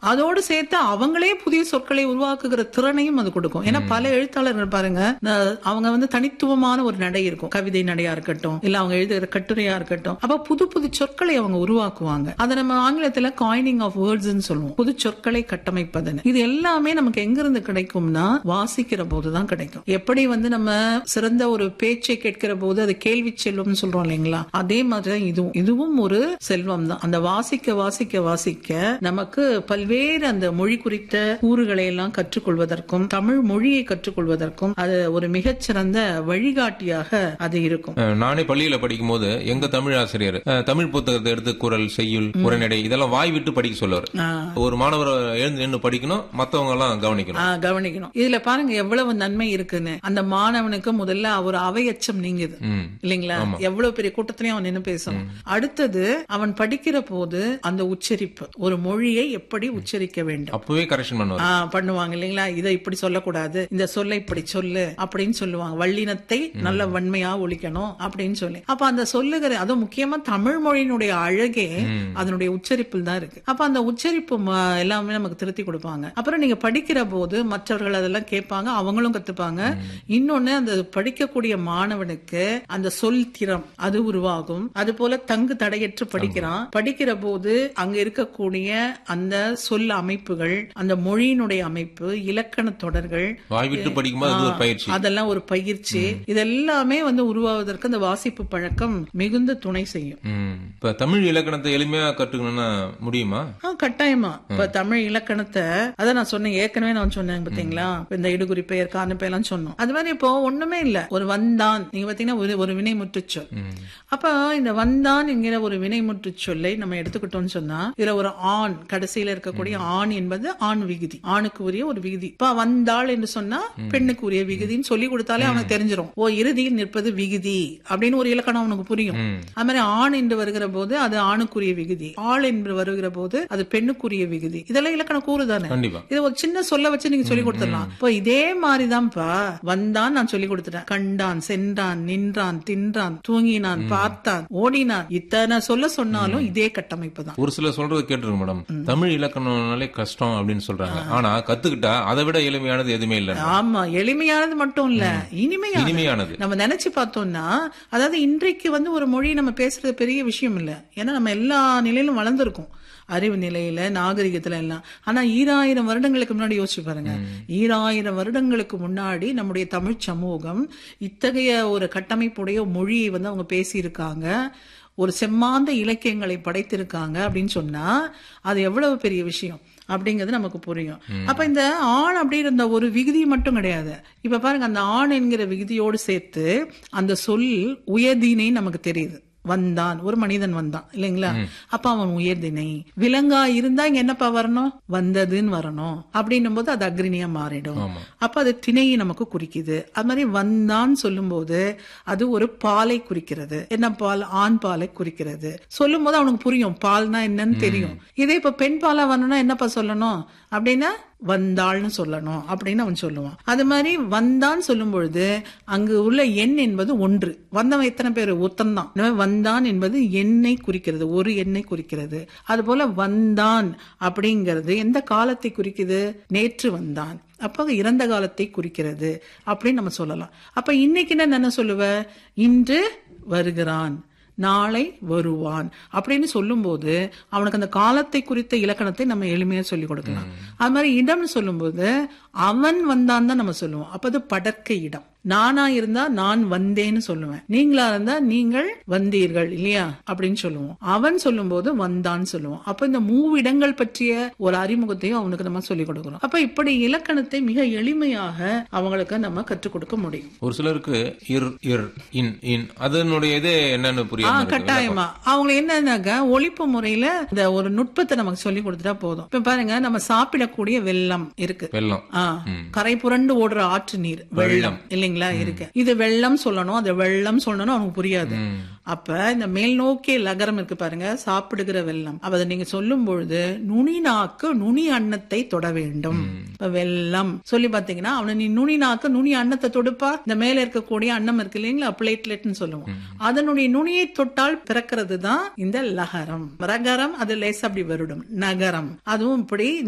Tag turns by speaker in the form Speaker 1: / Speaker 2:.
Speaker 1: அதோடு சேர்த்து அவங்களே புதிய சொற்களை உருவாக்குகிற திறனையும் அது கொடுக்கும் ஏன்னா பல எழுத்தாளர்கள் பாருங்க இந்த அவங்க வந்து தனித்துவமான ஒரு நடை இருக்கும் கவிதை நடையா இருக்கட்டும் இல்ல அவங்க எழுதுகிற கட்டுரையா இருக்கட்டும் அப்ப புது புது சொற்களை அவங்க உருவாக்குவாங்க அதை நம்ம ஆங்கிலத்துல காயினிங் ஆஃப் வேர்ட்ஸ் சொல்லுவோம் புது சொற்களை கட்டமைப்பதுன்னு இது எல்லாமே நமக்கு எங்கிருந்து கிடைக்கும்னா வாசிக்கிற போதுதான் கிடைக்கும் எப்படி வந்து நம்ம சிறந்த ஒரு பேச்சை கேட்கிற போது அது கேள்வி செல்வம்னு சொல்றோம் இல்லைங்களா அதே மாதிரிதான் இதுவும் இதுவும் ஒரு செல்வம் தான் அந்த வாசிக்க வாசிக்க வாசிக்க நமக்கு பல்வேறு அந்த மொழி குறித்த கூறுகளை எல்லாம் கற்றுக்கொள்வதற்கும் தமிழ் மொழியை கற்றுக்கொள்வதற்கும் அது ஒரு மிகச்சிறந்த வழிகாட்டியாக அது இருக்கும்
Speaker 2: அஹ், நானே பள்ளியில படிக்கும் போது எங்க தமிழ் ஆசிரியர் அஹ், தமிழ் புத்தகத்தை எடுத்து குரல் செய்யுள் உரைநடை இதெல்லாம் வாய் விட்டு படிக்க சொல்லுவார்
Speaker 1: ஆ.
Speaker 2: ஒரு மாணவர் எழுந்து நின்று படிக்கணும் மத்தவங்க எல்லாம் கவனிக்கணும்
Speaker 1: ஆ, கவனிக்கணும் இதுல பாருங்க எவ்வளவு நன்மை இருக்குன்னு அந்த மாணவனுக்கு முதல்ல ஒரு அவையச்சம் நீங்குது
Speaker 2: ம்.
Speaker 1: இல்லைங்களா எவ்வளவு பெரிய கூட்டத்திலயும் அவன் நின்னு பேசணும் அடுத்தது அவன் படிக்கிற போது அந்த உச்சரிப்பு ஒரு மொழியை எப்படி உச்சரிக்க வேண்டும்
Speaker 2: அப்பவே கரெக்ஷன் பண்ணுவார்
Speaker 1: ஆ, பண்ணுவாங்க இல்லைங்களா இதை இப்படி சொல்லக்கூடாது இந்த சொல்லை இப்படி சொல்லு அப்படின்னு சொல்லுவாங்க வள்ளினத்தை நல்ல வன்மையா ஒழிக்கணும் அப்படின்னு சொல்லி அப்ப அந்த சொல்லுகிற அதுவும் முக்கியமா தமிழ் மொழியினுடைய அழகே அதனுடைய உச்சரிப்பில் தான் இருக்கு அப்ப அந்த உச்சரிப்பு ம- எல்லாமே நமக்கு திருத்தி கொடுப்பாங்க அப்புறம் நீங்க படிக்கிற போது மற்றவர்கள் அதெல்லாம் கேட்பாங்க அவங்களும் கத்துப்பாங்க இன்னொன்னு அந்த படிக்கக்கூடிய மாணவனுக்கு அந்த சொல் திறம் அது உருவாகும் அது போல தங்கு தடையற்று படிக்கிறான் படிக்கிற போது அங்க இருக்கக்கூடிய அந்த சொல் அமைப்புகள் அந்த மொழியினுடைய அமைப்பு இலக்கண தொடர்கள்
Speaker 2: வாய் விட்டு படிக்கும்போது அது ஒரு பயிற்சி
Speaker 1: அதெல்லாம் ஒரு பயிற்சி இதெல்லாமே வந்து உருவாவதற்கு அந்த வாசிப்பு பழக்கம் மிகுந்த துணை செய்யும்
Speaker 2: ம். இப்ப தமிழ் இலக்கணத்தை எளிமையா கற்றுக்கணும்னா முடியுமா
Speaker 1: ஆ, கட்டாயமா இப்ப தமிழ் இலக்கணத்தை அதான் நான் சொன்னேன் ஏற்கனவே நான் சொன்னேன் பாத்தீங்களா இந்த இடுகுறி பெயர் காண பெயர்லாம் சொன்னோம் அது மாதிரி இப்போ ஒண்ணுமே இல்ல ஒரு வந்தான் நீங்க பாத்தீங்கன்னா ஒரு ஒரு வினைமுற்று சொல் அப்ப இந்த வந்தான் என்கிற ஒரு வினைமுற்று சொல்லை நம்ம எடுத்துக்கிட்டோம்னு சொன்னா இதுல ஒரு ஆண் கடைசியில இருக்கக்கூடிய ஆண் என்பது ஆண் விகுதி ஆணுக்கு உரிய ஒரு விகுதி இப்ப வந்தாள் என்று சொன்னா பெண்ணுக்கு உரிய விகுதின்னு சொல்லி கொடுத்தாலே அவனுக்கு தெரிஞ்சிரும் ஓ இறுதியில் நிற்பது விகுதி அப்படின்னு ஒரு இலக்கணம் அவனுக்கு புரியும் அது மாதிரி ஆண் என்று வருகிற போது அது ஆணுக்குரிய விகுதி ஆள் என்று வருகிற போது அது பெண்ணுக்குரிய விகுதி இதெல்லாம் இலக்கணம் கூறுதானே
Speaker 2: கண்டிப்பா
Speaker 1: இது ஒரு சின்ன சொல்ல வச்சு நீங்க சொல்லி கொடுத்துடலாம் இப்போ இதே மாதிரிதான்ப்பா வந்தான் நான் சொல்லி கொடுத்துட்டேன் கண்டான் சென்றான் நின்றான் தின்றான் தூங்கினான் பார்த்தான் ஓடினான் இத்தனை சொல்ல சொன்னாலும் இதே கட்டமைப்பு தான்
Speaker 2: ஒரு சிலர் சொல்றது கேட்டிருக்கு மேடம் தமிழ் இலக்கணம்னாலே கஷ்டம் அப்படின்னு சொல்றாங்க ஆனா கத்துக்கிட்டா அதை விட எளிமையானது எதுவுமே இல்ல
Speaker 1: ஆமா எளிமையானது மட்டும் இல்ல இனிமையானது
Speaker 2: இனிமையானது
Speaker 1: நம்ம நினைச்சு பார்த்தோம்னா அதாவது இன்றைக்கு வந்து ஒரு மொழி நம்ம பேசுறது பெரிய விஷயம் இல்ல ஏன்னா நம்ம எல்லா நிலையிலும் வளர்ந்துருக்கோம் அறிவு நிலையில நாகரிகத்துல எல்லாம் ஆனா ஈராயிரம் வருடங்களுக்கு முன்னாடி யோசிச்சு பாருங்க ஈராயிரம் வருடங்களுக்கு முன்னாடி நம்முடைய தமிழ் சமூகம் இத்தகைய ஒரு கட்டமைப்புடைய மொழியை வந்து அவங்க பேசியிருக்காங்க ஒரு செம்மாந்த இலக்கியங்களை படைத்திருக்காங்க அப்படின்னு சொன்னா அது எவ்வளவு பெரிய விஷயம் அப்படிங்கிறது நமக்கு புரியும் அப்ப இந்த ஆண் அப்படிங்கிற ஒரு விகுதி மட்டும் கிடையாது இப்ப பாருங்க அந்த ஆண் என்கிற விகுதியோடு சேர்த்து அந்த சொல் உயர்தினை நமக்கு தெரியுது வந்தான் ஒரு மனிதன் வந்தான் இல்லைங்களா அப்ப அவன் உயர்தினை விலங்கா இருந்தா இங்க என்னப்பா வரணும் வந்ததுன்னு வரணும் அப்படின்னும் போது அது அக்ரினியா மாறிடும்
Speaker 2: ஆமா.
Speaker 1: அப்ப அது திணையை நமக்கு குறிக்குது அது மாதிரி வந்தான் சொல்லும்போது அது ஒரு பாலை குறிக்கிறது என்ன பால் ஆண் பாலை குறிக்கிறது சொல்லும் போது அவனுக்கு புரியும் பால்னா என்னன்னு தெரியும் இதே இப்ப பெண் பாலா வரணும்னா என்னப்பா சொல்லணும் அப்படின்னா வந்தாள்னு சொல்லணும் அப்படின்னு அவன் சொல்லுவான் அது மாதிரி வந்தான் சொல்லும் பொழுது அங்கு உள்ள எண் என்பது ஒன்று வந்தவன் எத்தனை பேர் ஒருத்தன் தான் இந்த மாதிரி வந்தான் என்பது எண்ணை குறிக்கிறது ஒரு எண்ணை குறிக்கிறது அது போல வந்தான் அப்படிங்கிறது எந்த காலத்தை குறிக்குது நேற்று வந்தான் அப்ப இறந்த காலத்தை குறிக்கிறது அப்படின்னு நம்ம சொல்லலாம் அப்ப இன்னைக்கு நான் என்ன சொல்லுவ இன்று வருகிறான் நாளை வருவான் அப்படின்னு சொல்லும்போது அவனுக்கு அந்த காலத்தை குறித்த இலக்கணத்தை நம்ம எளிமையா சொல்லி கொடுக்கலாம் அது மாதிரி இடம்னு சொல்லும்போது அவன் வந்தான் தான் நம்ம சொல்லுவோம் அப்ப அது படர்க்க இடம் நானா இருந்தா நான் வந்தேன்னு சொல்லுவேன் நீங்களா இருந்தா நீங்கள் வந்தீர்கள் இல்லையா அப்படின்னு சொல்லுவோம் அவன் சொல்லும்போது வந்தான்னு சொல்லுவோம் அப்ப இந்த மூவிடங்கள் பற்றிய ஒரு அறிமுகத்தையும் அவனுக்கு நம்ம சொல்லிக் கொடுக்கணும் அப்ப இப்படி இலக்கணத்தை மிக எளிமையாக அவங்களுக்கு நம்ம கற்றுக் கொடுக்க முடியும்
Speaker 2: ஒரு சிலருக்கு இர் இர் இன் இன் அதனுடைய இதே என்னன்னு
Speaker 1: ஆ
Speaker 2: புரியாம இருக்கு.
Speaker 1: கட்டாயமா அவங்க என்னன்னாக்க ஒழிப்பு முறையில இந்த ஒரு நுட்பத்தை நமக்கு சொல்லி கொடுத்துட்டா போதும் இப்ப பாருங்க நம்ம சாப்பிடக்கூடிய வெள்ளம் இருக்கு
Speaker 2: வெள்ளம்
Speaker 1: ஆ, கரை புரண்டு ஓடுற ஆற்று நீர் வெள்ளம் இல்லைங்களா இருக்கு இது வெள்ளம் சொல்லணும் அது வெள்ளம் சொல்லணும் அவனுக்கு புரியாது அப்ப இந்த மேல் நோக்கிய லகரம் இருக்கு பாருங்க சாப்பிடுகிற வெள்ளம் அப்ப அதை நீங்க சொல்லும் பொழுது நுனி நாக்கு நுனி அன்னத்தை தொட வேண்டும் இப்ப வெள்ளம் சொல்லி பாத்தீங்கன்னா அவனை நீ நுனி நாக்கு நுனி அன்னத்தை தொடுப்பா இந்த மேல இருக்கக்கூடிய அன்னம் இருக்கு இல்லைங்களா பிளேட்லெட்னு சொல்லுவோம் அதனுடைய நுனியை தொட்டால் பிறக்கிறது தான் இந்த லகரம் ரகரம் அது லேசா அப்படி வருடும் நகரம் அதுவும் இப்படி